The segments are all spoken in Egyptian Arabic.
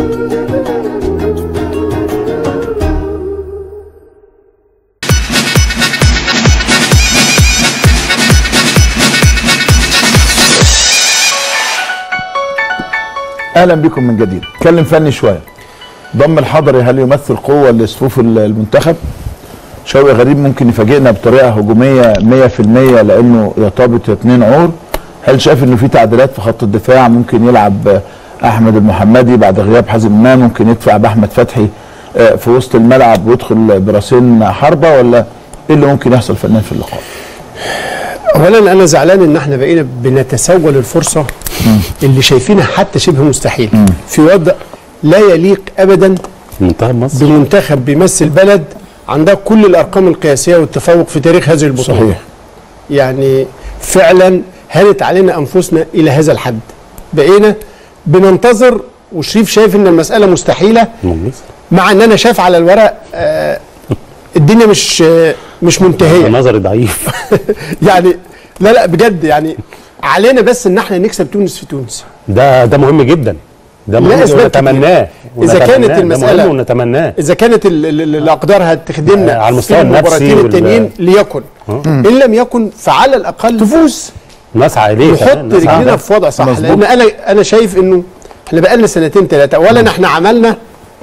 اهلا بكم من جديد اتكلم فني شويه ضم الحضري هل يمثل قوه لصفوف المنتخب شوقي غريب ممكن يفاجئنا بطريقه هجوميه 100% لانه يا طابت يا اتنين عور هل شايف انه في تعديلات في خط الدفاع ممكن يلعب احمد المحمدي بعد غياب حازم امام ممكن يدفع باحمد فتحي آه، في وسط الملعب ويدخل براسين حربه ولا ايه اللي ممكن يحصل فنان في اللقاء اولا انا زعلان ان احنا بقينا بنتسول الفرصه اللي شايفينها حتى شبه مستحيل في وضع لا يليق ابدا منتخب مصر بمنتخب بيمثل بلد عندها كل الارقام القياسيه والتفوق في تاريخ هذه البطوله صحيح. يعني فعلا هانت علينا انفسنا الى هذا الحد بقينا بننتظر وشريف شايف ان المساله مستحيله مميز. مع ان انا شايف على الورق آه الدنيا مش آه مش منتهيه نظري ضعيف يعني لا لا بجد يعني علينا بس ان احنا نكسب تونس في تونس ده ده مهم جدا ده لا مهم أسباب ونتمناه إذا كانت ونتمناه. المسألة- ده مهم ونتمناه اذا كانت ال- ال- ال- الاقدار هتخدمنا آه، على المستوى في النفسي المباراتين وال- التانيين ليكن ان لم يكن فعلى الاقل تفوز نسعى اليه نحط كمان، نسعى رجلينا ده. في وضع صح مظبوط. لان انا انا شايف انه احنا بقالنا سنتين ثلاثه اولا احنا عملنا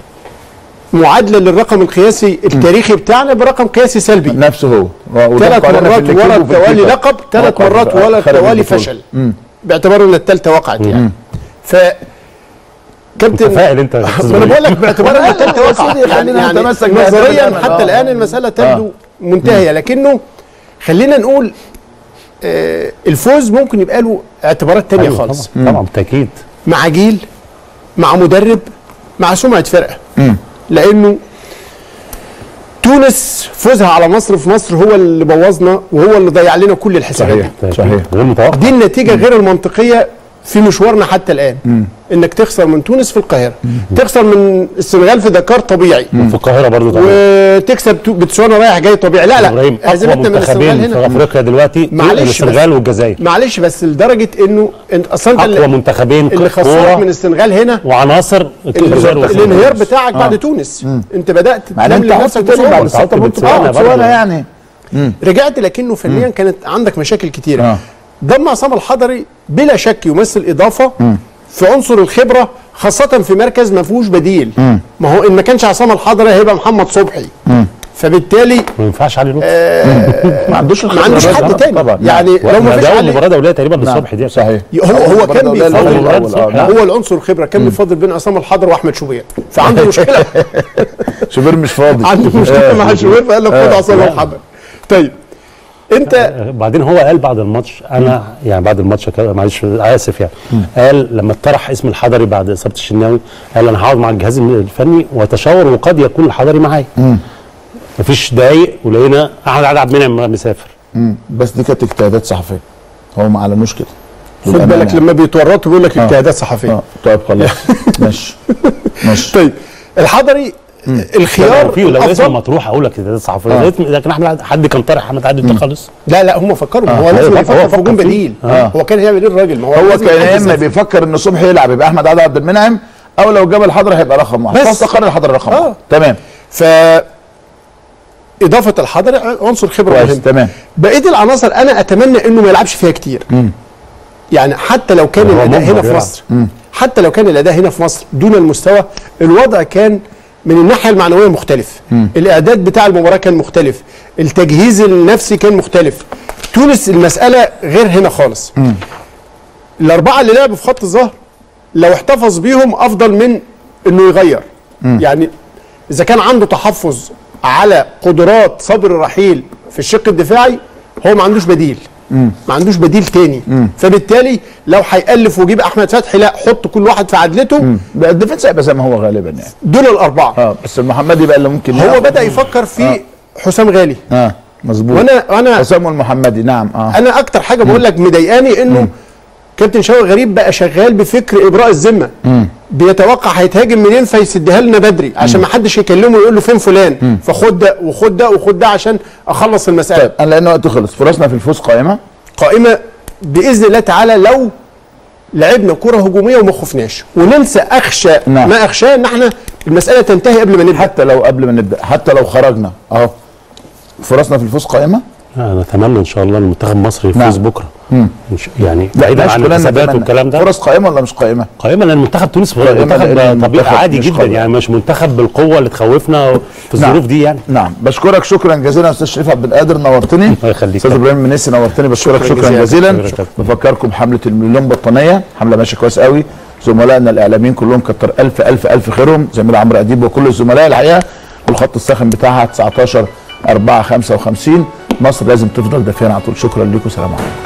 معادله للرقم القياسي التاريخي بتاعنا برقم قياسي سلبي نفسه هو ثلاث وضحكوا علينا في مرات ورا الكيك وفي التوالي الكيكة. لقب ثلاث وقع مرات بقى، ورا خرج التوالي البطولة. فشل باعتبار ان الثالثه وقعت يعني ف كابتن متفائل انت يا ما أستاذ انا وليد. بقول لك باعتبار ان الثالثه يا وقعت سيدي، يعني, خلينا يعني نتمسك بهذا نظريا الأمل. حتى آه. الان المساله تبدو منتهيه لكنه خلينا نقول آه الفوز ممكن يبقى له اعتبارات تانية أيوة خالص طبعا طبعا بالتاكيد مع جيل مع مدرب مع سمعه فرقه لانه تونس فوزها على مصر في مصر هو اللي بوظنا وهو اللي ضيع لنا كل الحسابات صحيح دي. صحيح غير متوقع دي النتيجه غير المنطقيه في مشوارنا حتى الان انك تخسر من تونس في القاهره تخسر من السنغال في دكار طبيعي في القاهره برضو طبعا وتكسب تو- بتسوانا رايح جاي طبيعي لا لا ابراهيم اقوى هزيمتنا من السنغال منتخبين في هنا افريقيا دلوقتي معلش السنغال بس. والجزائر معلش بس لدرجه انه انت اصلا انت اقوى اللي, منتخبين اللي خسرك من كوره السنغال هنا وعناصر الجزائر ال- والسنغال. الانهيار بتاعك بعد تونس انت بدات مع ان تلم انت لنفسك عدت تاني بعد بصعوبة. ستة بونت بتسوانا اه برضه. بتسوانا يعني رجعت لكنه فنيا كانت عندك مشاكل كتيره آه. ضم عصام الحضري بلا شك يمثل اضافه في عنصر الخبره خاصه في مركز ما فيهوش بديل ما هو ان ما كانش عصام الحضري هيبقى محمد صبحي فبالتالي ما ينفعش علي لطفي ما عندوش ما عندوش الخبرة. حد تاني طبعا يعني لو ما فيش ده علي مباراه دوليه تقريبا نعم. للصبح دي صحيح هو هو كان برضه ده بيفضل الأول الأول، آه، نعم. هو العنصر الخبره كان بيفضل بين عصام الحضري واحمد شوبير فعنده مشكله شوبير مش فاضي عنده مشكله مع شوبير فقال لك خد عصام آه. الحضري طيب انت بعدين هو قال بعد الماتش انا يعني بعد الماتش كده معلش اسف يعني قال لما اطرح اسم الحضري بعد اصابه الشناوي قال انا هقعد مع الجهاز الفني واتشاور وقد يكون الحضري معايا مفيش دقايق ولقينا احمد عبد عبد المنعم مسافر مم. بس دي كانت اجتهادات صحفيه هو ما اعلنوش كده خد بالك لما بيتورطوا بيقول لك اجتهادات صحفيه اه طيب خلاص ماشي ماشي طيب الحضري الخيار في لو اسم الافضل مطروح اقول لك ده صحفي آه. لكن لكن احمد عبد- حد كان طارح احمد عادل ده خالص لا لا هم فكروا هو آه، لازم هو يفكر في فكر هجوم فيه. بديل آه. هو كان هيعمل ايه الراجل ما هو هو لازم كان يحط يا اما زي- بيفكر ان صبحي يلعب يبقى احمد عادل عبد المنعم او لو جاب الحضري هيبقى رقم واحد بس. فاستقر الحضري رقم آه. واحد تمام ف اضافه الحضري عنصر خبره كويس مهم تمام بقيه العناصر انا اتمنى انه ما يلعبش فيها كتير يعني حتى لو كان هو الاداء مجبر هنا في يلعب. مصر حتى لو كان الاداء هنا في مصر دون المستوى الوضع كان من الناحيه المعنويه مختلف الاعداد بتاع المباراه كان مختلف التجهيز النفسي كان مختلف تونس المساله غير هنا خالص الاربعه اللي لعبوا في خط الظهر لو احتفظ بيهم افضل من انه يغير يعني اذا كان عنده تحفظ على قدرات صبر رحيل في الشق الدفاعي هو ما عندوش بديل ما عندوش بديل تاني فبالتالي لو هيألف ويجيب احمد فتحي لا حط كل واحد في عدلته بقى الديفنس هيبقى زي ما هو غالبا يعني دول الاربعه اه بس المحمدي بقى اللي ممكن هو يلعب. بدا يفكر في حسام غالي اه مظبوط وانا وانا حسام المحمدي نعم اه انا اكتر حاجه بقول لك مضايقاني انه كابتن شوقي غريب بقى شغال بفكر ابراء الذمه بيتوقع هيتهاجم منين فيسدها لنا بدري عشان ما حدش يكلمه ويقول له فين فلان فخد ده وخد ده وخد ده عشان اخلص المساله طيب انا لان وقت خلص فرصنا في الفوز قائمه قائمه باذن الله تعالى لو لعبنا كره هجوميه وما خفناش وننسى اخشى نعم. ما اخشاه ان احنا المساله تنتهي قبل ما نبدا حتى لو قبل ما نبدا حتى لو خرجنا اهو فرصنا في الفوز قائمه انا اتمنى ان شاء الله ان منتخب مصر يفوز نعم. بكره إن شاء- يعني بعيدا ماشي، عن كلنا الحسابات نتمنى. والكلام ده فرص قائمه ولا مش قائمه؟ قائمة لان منتخب تونس قائمة منتخب لأن طبيعي المنتخب عادي مش جدا قائمة. يعني مش منتخب بالقوه اللي تخوفنا في نعم. الظروف دي يعني نعم بشكرك شكرا جزيلا يا استاذ شريف عبد القادر نورتني الله يخليك. استاذ ابراهيم منيسي نورتني بشكرك شكراً شكرا جزيلاً. جزيلا شكراً. بفكركم بحمله المليون بطانيه حمله ماشيه كويس قوي زملائنا الاعلاميين كلهم كتر الف الف الف خيرهم زميل عمرو اديب وكل الزملاء الحقيقه والخط الساخن بتاعها 19 4 55 مصر لازم تفضل دافئه على طول شكرا لكم سلام عليكم